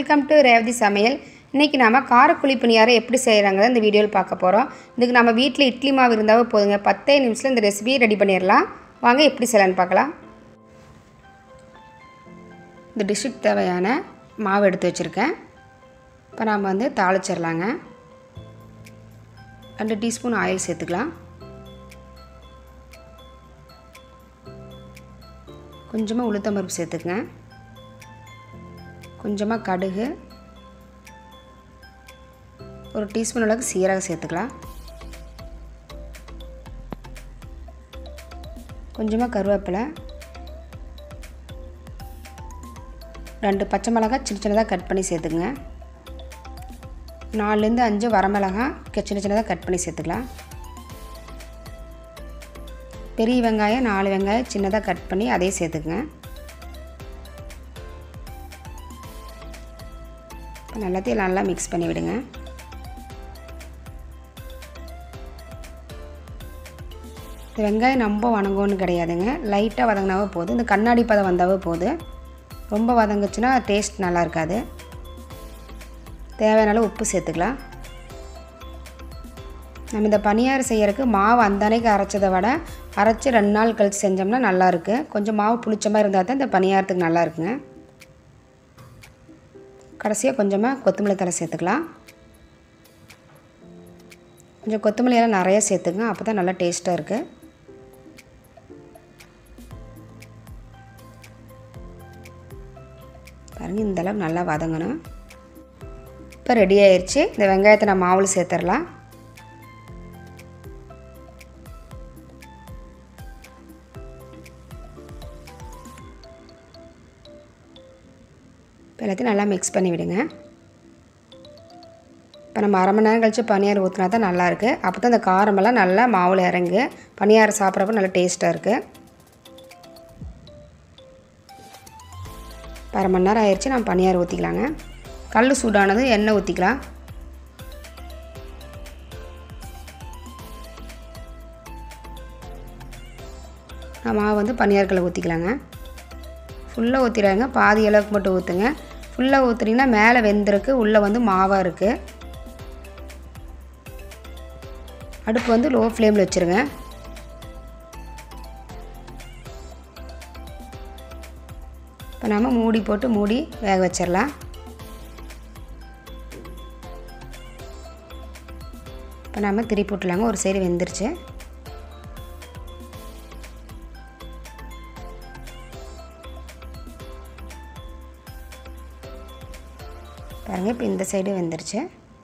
welcome to Revathi சமையல் இன்றைக்கி நாம் காரக்குழி பணியாரம் எப்படி செய்கிறாங்கிறத இந்த வீடியோவில் பார்க்க போகிறோம் இதுக்கு நம்ம வீட்டில் இட்லி மாவு இருந்தாவே போதுங்க பத்தே நிமிஷத்தில் இந்த ரெசிபியை ரெடி பண்ணிடலாம் வாங்க எப்படி செய்யலான்னு பார்க்கலாம் இந்த டிஷ்ஷுக்கு தேவையான மாவு எடுத்து வச்சுருக்கேன் இப்போ நாம் வந்து தாளிச்சிடலாங்க ரெண்டு டீஸ்பூன் ஆயில் சேர்த்துக்கலாம் கொஞ்சமாக உளுத்தம்பருப்பு சேர்த்துக்குங்க கொஞ்சமாக கடுகு ஒரு டீஸ்பூன் அளவுக்கு சீரகம் சேர்த்துக்கலாம் கொஞ்சமாக கருவேப்பிலை ரெண்டு பச்சை மிளகாய் சின்ன சின்னதாக கட் பண்ணி சேர்த்துக்குங்க நாலுலேருந்து அஞ்சு வரமிளகாய் சின்ன சின்னதாக கட் பண்ணி சேர்த்துக்கலாம் பெரிய வெங்காயம் நாலு வெங்காயம் சின்னதாக கட் பண்ணி அதையும் சேர்த்துக்குங்க இப்போ எல்லாத்தையும் நல்லா மிக்ஸ் பண்ணி விடுங்க இந்த வெங்காயம் ரொம்ப வணங்கும்னு கிடையாதுங்க லைட்டாக வதங்கினாவே போதும் இந்த கண்ணாடி பதம் வந்தாவே போதும் ரொம்ப வதங்குச்சுன்னா டேஸ்ட் நல்லா இருக்காது தேவையான அளவு உப்பு சேர்த்துக்கலாம் நம்ம இந்த பணியாரம் செய்யறதுக்கு மாவு அந்த அன்னைக்கு அரைச்சதை விட அரைச்சி ரெண்டு நாள் கழித்து செஞ்சோம்னா நல்லாயிருக்கு கொஞ்சம் மாவு புளிச்ச மாதிரி இருந்தால் தான் இந்த பணியாரத்துக்கு நல்லா இருக்குங்க கடைசியாக கொஞ்சமாக கொத்தமல்லி தலை சேர்த்துக்கலாம் கொஞ்சம் கொத்தமல்லி எல்லாம் நிறைய சேர்த்துங்க அப்போ தான் நல்லா டேஸ்ட்டாக இருக்குது பாருங்கள் இந்தளவு நல்லா வதங்கணும் இப்போ ரெடி ஆயிடுச்சு இந்த வெங்காயத்தை நான் மாவில் சேர்த்துடலாம் இப்போ எல்லாத்தையும் நல்லா மிக்ஸ் பண்ணி விடுங்க இப்போ நம்ம அரை மணி நேரம் கழித்து பனியாரம் ஊற்றினா தான் நல்லாயிருக்கு அப்போ தான் இந்த காரமெல்லாம் நல்லா மாவில் இறங்கு பனியாரம் சாப்பிட்றப்ப நல்லா டேஸ்ட்டாக இருக்குது அரை மணி நேரம் ஆயிடுச்சு நம்ம பனியாரம் ஊற்றிக்கலாங்க கல் சூடானது எண்ணெய் ஊற்றிக்கலாம் மாவு வந்து பனியார்களை ஊற்றிக்கலாங்க ஃபுல்லாக ஊற்றிடாங்க பாதி அளவுக்கு மட்டும் ஊற்றுங்க ஃபுல்லாக ஊற்றுனீங்கன்னா மேலே வெந்திருக்கு உள்ளே வந்து மாவாக இருக்குது அடுப்பு வந்து லோ ஃப்ளேமில் வச்சுருங்க இப்போ நம்ம மூடி போட்டு மூடி வேக வச்சிடலாம் இப்போ நம்ம திருப்பி விட்டுலாங்க ஒரு சைடு வெந்துருச்சு பாருங்கள் இப்போ இந்த சைடு வெந்துருச்சு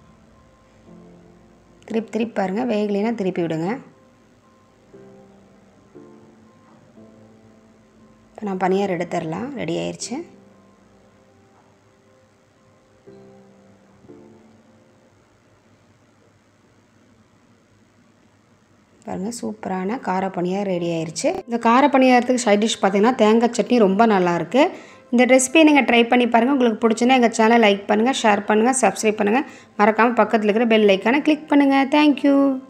திருப்பி திருப்பி பாருங்கள் வேகலைன்னா திருப்பி விடுங்க இப்போ நான் பனியார் எடுத்துடலாம் ரெடி ஆயிடுச்சு பாருங்கள் சூப்பரான கார பனியார் ரெடி ஆயிடுச்சு இந்த கார பனியாரத்துக்கு சைட் டிஷ் பார்த்திங்கன்னா தேங்காய் சட்னி ரொம்ப நல்லாயிருக்கு இந்த ரெசிபியை நீங்கள் ட்ரை பண்ணி பாருங்கள் உங்களுக்கு பிடிச்சுன்னா எங்கள் சேனல் லைக் பண்ணுங்கள் ஷேர் பண்ணுங்கள் சப்ஸ்கிரைப் பண்ணுங்கள் மறக்காமல் பக்கத்தில் இருக்கிற பெல் ஐக்கானை கிளிக் பண்ணுங்கள் தேங்க்யூ